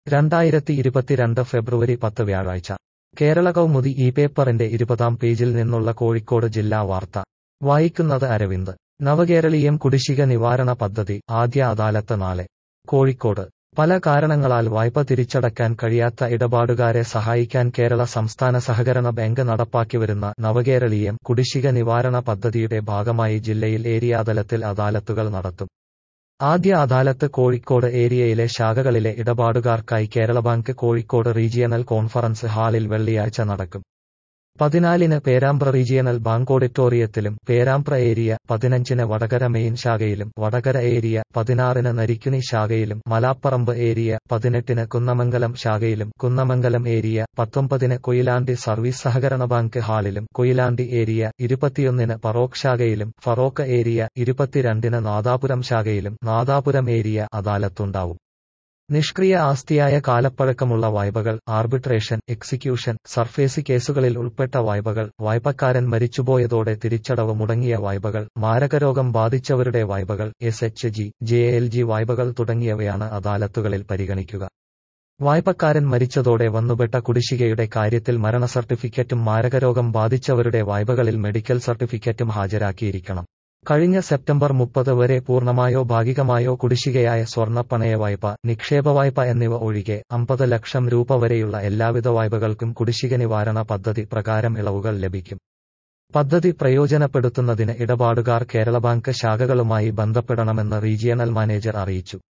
രണ്ടായിരത്തി ഇരുപത്തിരണ്ട് ഫെബ്രുവരി പത്ത് വ്യാഴാഴ്ച കേരള കൗമുദി ഈ പേപ്പറിന്റെ ഇരുപതാം പേജിൽ നിന്നുള്ള കോഴിക്കോട് ജില്ലാ വാർത്ത വായിക്കുന്നത് അരവിന്ദ് നവകേരളീയം കുടിശ്ശിക നിവാരണ പദ്ധതി ആദ്യ അദാലത്ത് നാളെ കോഴിക്കോട് പല കാരണങ്ങളാൽ വായ്പ തിരിച്ചടക്കാൻ കഴിയാത്ത ഇടപാടുകാരെ സഹായിക്കാൻ കേരള സംസ്ഥാന സഹകരണ ബാങ്ക് നടപ്പാക്കിവരുന്ന നവകേരളീയം കുടിശ്ശിക നിവാരണ പദ്ധതിയുടെ ഭാഗമായി ജില്ലയിൽ ഏരിയാതലത്തിൽ അദാലത്തുകൾ നടത്തും ആദ്യ അദാലത്ത് കോഴിക്കോട് ഏരിയയിലെ ശാഖകളിലെ ഇടപാടുകാർക്കായി Kerala bank Kozhikode regional conference ഹാളിൽ വെള്ളിയാഴ്ച നടക്കും പതിനാലിന് പേരാമ്പ്ര റീജിയണൽ ബാങ്ക് ഓഡിറ്റോറിയത്തിലും പേരാമ്പ്ര ഏരിയ പതിനഞ്ചിന് വടകര മെയിൻ ശാഖയിലും വടകര ഏരിയ പതിനാറിന് നരിക്കുനി ശാഖയിലും മലാപ്പറമ്പ് ഏരിയ പതിനെട്ടിന് കുന്നമംഗലം ശാഖയിലും കുന്നമംഗലം ഏരിയ പത്തൊമ്പതിന് കൊയിലാണ്ടി സർവീസ് സഹകരണ ബാങ്ക് ഹാളിലും കൊയിലാണ്ടി ഏരിയ ഇരുപത്തിയൊന്നിന് ഫറോക്ക് ശാഖയിലും ഫറോക്ക് ഏരിയ ഇരുപത്തിരണ്ടിന് നാദാപുരം ശാഖയിലും നാദാപുരം ഏരിയ അദാലത്തുണ്ടാവും നിഷ്ക്രിയ ആസ്തിയായ കാലപ്പഴക്കമുള്ള വായ്പകൾ ആർബിട്രേഷൻ എക്സിക്യൂഷൻ സർഫേസി കേസുകളിൽ ഉൾപ്പെട്ട വായ്പകൾ വായ്പക്കാരൻ മരിച്ചുപോയതോടെ തിരിച്ചടവ് മുടങ്ങിയ വായ്പകൾ മാരകരോഗം ബാധിച്ചവരുടെ വായ്പകൾ S H G J L G വായ്പകൾ തുടങ്ങിയവയാണ് അദാലത്തുകളിൽ പരിഗണിക്കുക വായ്പക്കാരൻ മരിച്ചതോടെ വന്നുപെട്ട കുടിശ്ശികയുടെ കാര്യത്തിൽ മരണ സർട്ടിഫിക്കറ്റും മാരകരോഗം ബാധിച്ചവരുടെ വായ്പകളിൽ മെഡിക്കൽ സർട്ടിഫിക്കറ്റും ഹാജരാക്കിയിരിക്കണം കഴിഞ്ഞ സെപ്റ്റംബർ മുപ്പത് വരെ പൂർണ്ണമായോ ഭാഗികമായോ കുടിശ്ശികയായ സ്വർണ്ണ പണയ വായ്പ നിക്ഷേപ വായ്പ എന്നിവ ഒഴികെ അമ്പത് ലക്ഷം രൂപ വരെയുള്ള എല്ലാവിധ വായ്പകൾക്കും കുടിശ്ശിക നിവാരണ പദ്ധതി പ്രകാരം ഇളവുകൾ ലഭിക്കും പദ്ധതി പ്രയോജനപ്പെടുത്തുന്നതിന് ഇടപാടുകാർ കേരള ബാങ്ക് ശാഖകളുമായി ബന്ധപ്പെടണമെന്ന് റീജിയണൽ മാനേജർ അറിയിച്ചു